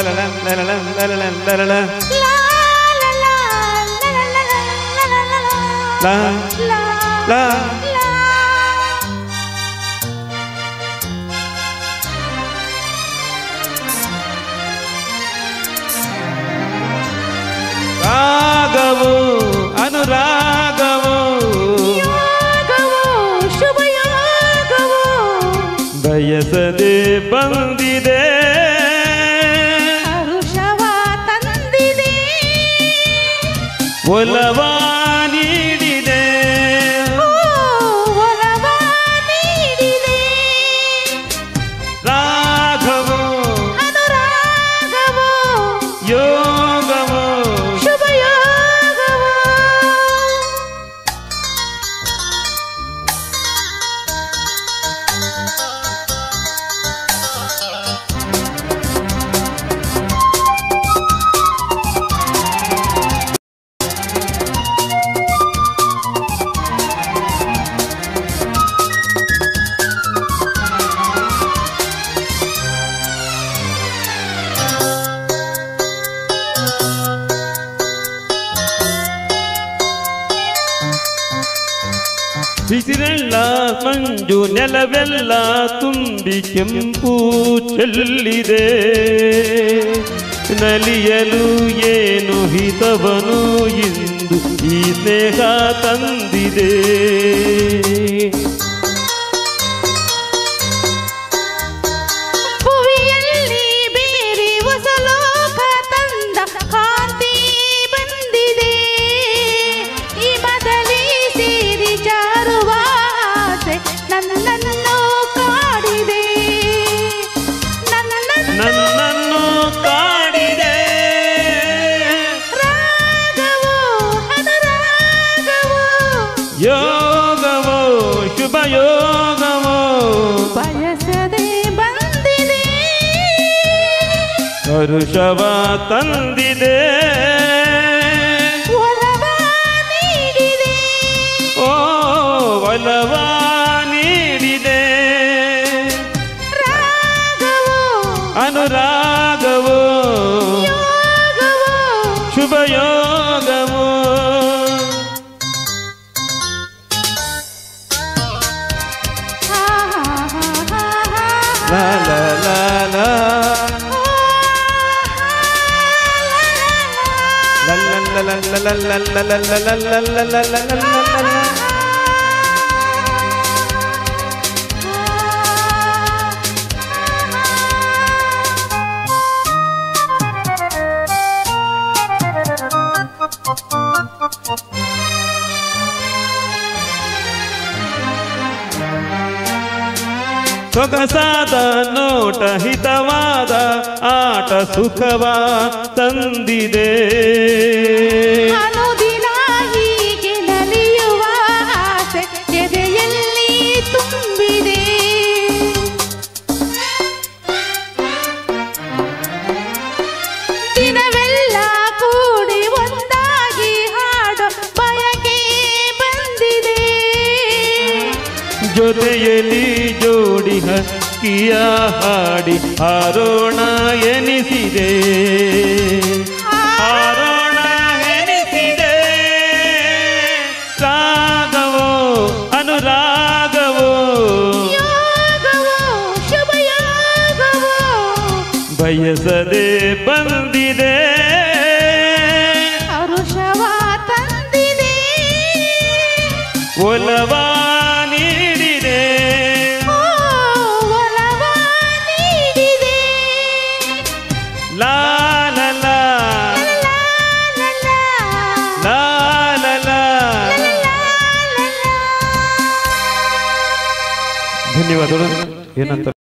ರಾಗವು ಅನುರಾಗವು ಶುಭಯೋಗವು ಬಯಸದೆ ಬಂದಿದೆ ಹರುಷವ ತಂದಿದೆ ಒಲವ ನೀಡಿದೆ ಓ, ಒಲವ ನೀಡಿದೆ ರಾಘವು ಅನುರಾಗವು ಯೋಗವು ಶುಭಯೋಗವು ಬಿಸಿರೆಲ್ಲ ಮಂಜು ನೆಲವೆಲ್ಲ ತುಂಬಿ ಕೆಂಪು ಚೆಲ್ಲಿದೆ ನಲಿಯಲು ಏನು ಹಿತವನು ಇಂದು ಈ ಸ್ನೇಹ ತಂದಿದೆ ಭುವಿಯಲ್ಲಿ ಬೇರೆ ಹೊಸ ಲೋಕ ತಂದ ಕಾಂತಿ ಬಂದಿದೆ ಈ ಮೊದಲೇ ಸೇರಿ ಜಾರುವ ಆಸೆ ನನ್ನನ್ನು ಕಾಡಿದೆ ನನ್ನನ್ನು ನನ್ನನ್ನು ಕಾಡಿದೆ ರಾಗವು ಅನುರಾಗವು ಯೋಗವೋ ಶುಭ ಯೋಗವೋ ಬಯಸದೆ ಬಂದಿದೆ ಹರುಷವ ತಂದಿದೆ ಒಲವ ನೀಡಿದೆ ಓ ಒಲವ ನೀಡಿದೆ ರಾಗವು ಅನುರಾಗವೋ ಯೋಗವು ಶುಭ ಯೋಗವೋ ಹಾ, ಹಾ, ಹಾ, ಹಾ, ಲಾ ಲಾ ಲಾ ಲಾ ಹಾ. ಲಾ ಲಾ ಲಾ ಲಾ ಲಾ ಲಾ ಲಾ ಲಾ ಲಾ ಲಾ ಲಾ ಲಾ ಲಾ ಲಾ ಲಾ ಲಾ ಲಾ. ಸೊಗಸಾದ ನೋಟ ಹಿತವಾದ ಆಟ ಸುಖವ ತಂದಿದೆ ಅನುದಿನ ಹೀಗೆ ನಲಿಯುವ ಆಸೆ ಎದೆಯಲ್ಲಿ ತುಂಬಿದೆ ದಿನವೆಲ್ಲ ಕೂಡಿ ಒಂದಾಗಿ ಹಾಡೋ ಬಯಕೆ ಬಂದಿದೆ ಜೊತೆಯಲ್ಲಿ ಜೋಡಿ ಹಕ್ಕಿಯ ಹಾಡಿ ಹಾರೋಣ ಎನಿಸಿದೆ ಹಾರೋಣ ಎನಿಸಿದೆ ರಾಗವೋ ಅನುರಾಗವೋ ಯೋಗವೋ ಶುಭಯೋಗವೋ ಬಯಸದೆ ಬಂದಿದೆ ಹರುಷವ ತಂದಿದೆ ಒಲವ ನೀಡಿದೆ ಓ, ಒಲವ ನೀಡಿದೆ ಲಾ ಲಾ ಲಾ ಲಾ, ಲಾ, ಲಾ, ಲಾ ಲಾ ಲಾ ಲಾ, ಲಾ, ಲಾ. ಧನ್ಯವಾದಗಳು ಏನಂತ